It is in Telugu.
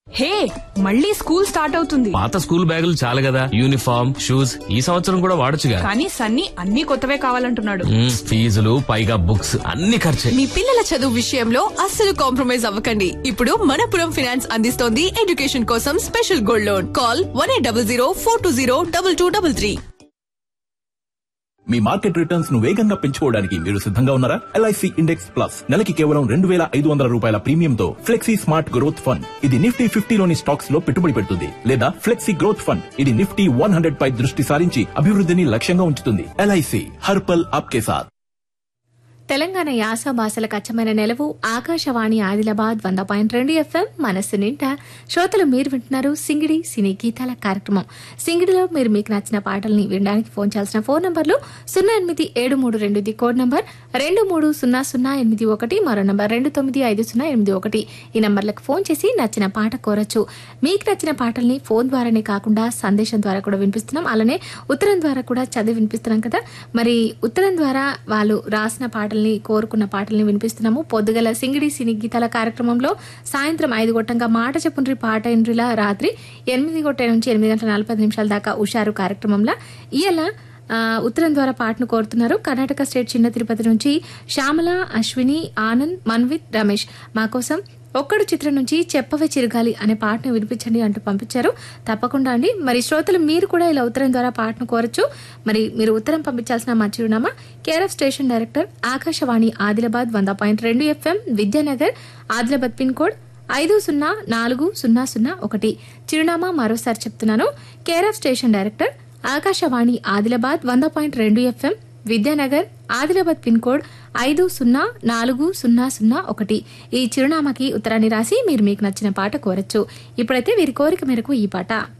హే మళ్ళీ స్కూల్ స్టార్ట్ అవుతుంది పాత స్కూల్ బ్యాగులు చాలు కదా యూనిఫామ్ షూస్ ఈ సంవత్సరం కూడా వాడొచ్చుగా కానీ సన్నీ అన్ని కొత్తవే కావాలంటున్నాడు మ్మ్, ఫీజులు పైగా బుక్స్ అన్ని ఖర్చే మీ పిల్లల చదువు విషయంలో అస్సలు కాంప్రమైజ్ అవ్వకండి ఇప్పుడు మనపురం ఫినాన్స్ అందిస్తోంది ఎడ్యుకేషన్ కోసం special gold loan call one eight double zero four two zero double two double three మీ మార్కెట్ రిటర్న్స్ ను వేగంగా పెంచుకోవడానికి మీరు సిద్ధంగా ఉన్నారా ఎల్ఐసి ఇండెక్స్ ప్లస్ నెలకి కేవలం రెండు వేల ఐదు వందల రూపాయల ప్రీమియంతో ఫ్లెక్సీ స్మార్ట్ గ్రోత్ ఫండ్ ఇది నిఫ్టీ ఫిఫ్టీలోని స్టాక్స్ లో పెట్టుబడి పెడుతుంది లేదా ఫ్లెక్సీ గ్రోత్ ఫండ్ ఇది నిఫ్టీ వన్ హండ్రెడ్ పై దృష్టి సారించి అభివృద్ధిని లక్ష్యంగా ఉంచుతుంది ఎల్ఐసి హర్పల్ ఆప్కే సాత్ తెలంగాణ యాస భాషలకు అచ్చమైన నెలవు ఆకాశవాణి ఆదిలాబాద్ వంద పాయింట్ రెండు ఎఫ్ఎం మనస్సు నిండా శ్రోతలు మీరు వింటున్నారు సింగిడి సినీ గీతాల కార్యక్రమం సింగిడిలో మీరు మీకు నచ్చిన పాటల్ని వినడానికి ఫోన్ చేయాల్సిన ఫోన్ నంబర్లు సున్నా ఎనిమిది ఏడు మూడు రెండు ఇది కోడ్ నంబర్ రెండు మూడు సున్నా సున్నా ఎనిమిది ఒకటి మరో నంబర్ రెండు తొమ్మిది ఐదు సున్నా ఎనిమిది ఒకటి ఈ నంబర్లకు ఫోన్ చేసి నచ్చిన పాట కోరచ్చు మీకు నచ్చిన పాటల్ని ఫోన్ ద్వారానే కాకుండా సందేశం ద్వారా కూడా వినిపిస్తున్నాం అలానే ఉత్తరం ద్వారా కూడా చదివి వినిపిస్తున్నాం కదా మరి ఉత్తరం ద్వారా వాళ్ళు రాసిన పాటల్ని కోరుకున్న పాటల్ని వినిపిస్తున్నాము పొద్దుగల సింగిడి సినీ గీతాల కార్యక్రమంలో సాయంత్రం ఐదు గొట్టంగా మాట చెప్పుండ్రి పాట ఇండ్రిలా రాత్రి ఎనిమిది గొట్ట నుంచి ఎనిమిది గంటల నలభై ఐదు నిమిషాల దాకా ఉషారు కార్యక్రమంలో ఇయల ఆ, ఉత్తరం ద్వారా పాటను కోరుతున్నారు కర్ణాటక స్టేట్ చిన్న తిరుపతి నుంచి శ్యామల అశ్విని ఆనంద్ మన్విత్ రమేష్ మా కోసం ఒక్కడు చిత్రం నుంచి చెప్పవే చిరగాలి అనే పాటను వినిపించండి అంటూ పంపించారు తప్పకుండా అండి మరి శ్రోతలు మీరు కూడా ఇలా ఉత్తరం ద్వారా పాటను కోరచ్చు మరి మీరు ఉత్తరం పంపించాల్సిన మా చిరునామా KRF station director Akashvani Adilabad వంద పాయింట్ రెండు FM Vidyanagar Adilabad pin code ఐదు సున్నా నాలుగు సున్నా సున్నా ఒకటి చిరునామా మరోసారి చెప్తున్నాను KRF station director Akashvani Adilabad వంద పాయింట్ రెండు FM Vidyanagar Adilabad pin code ఐదు సున్నా నాలుగు సున్నా సున్నా ఒకటి ఈ చిరునామాకి ఉత్తరాన్ని రాసి మీరు మీకు నచ్చిన పాట కోరచ్చు ఇప్పుడైతే వీరి కోరిక మేరకు ఈ పాట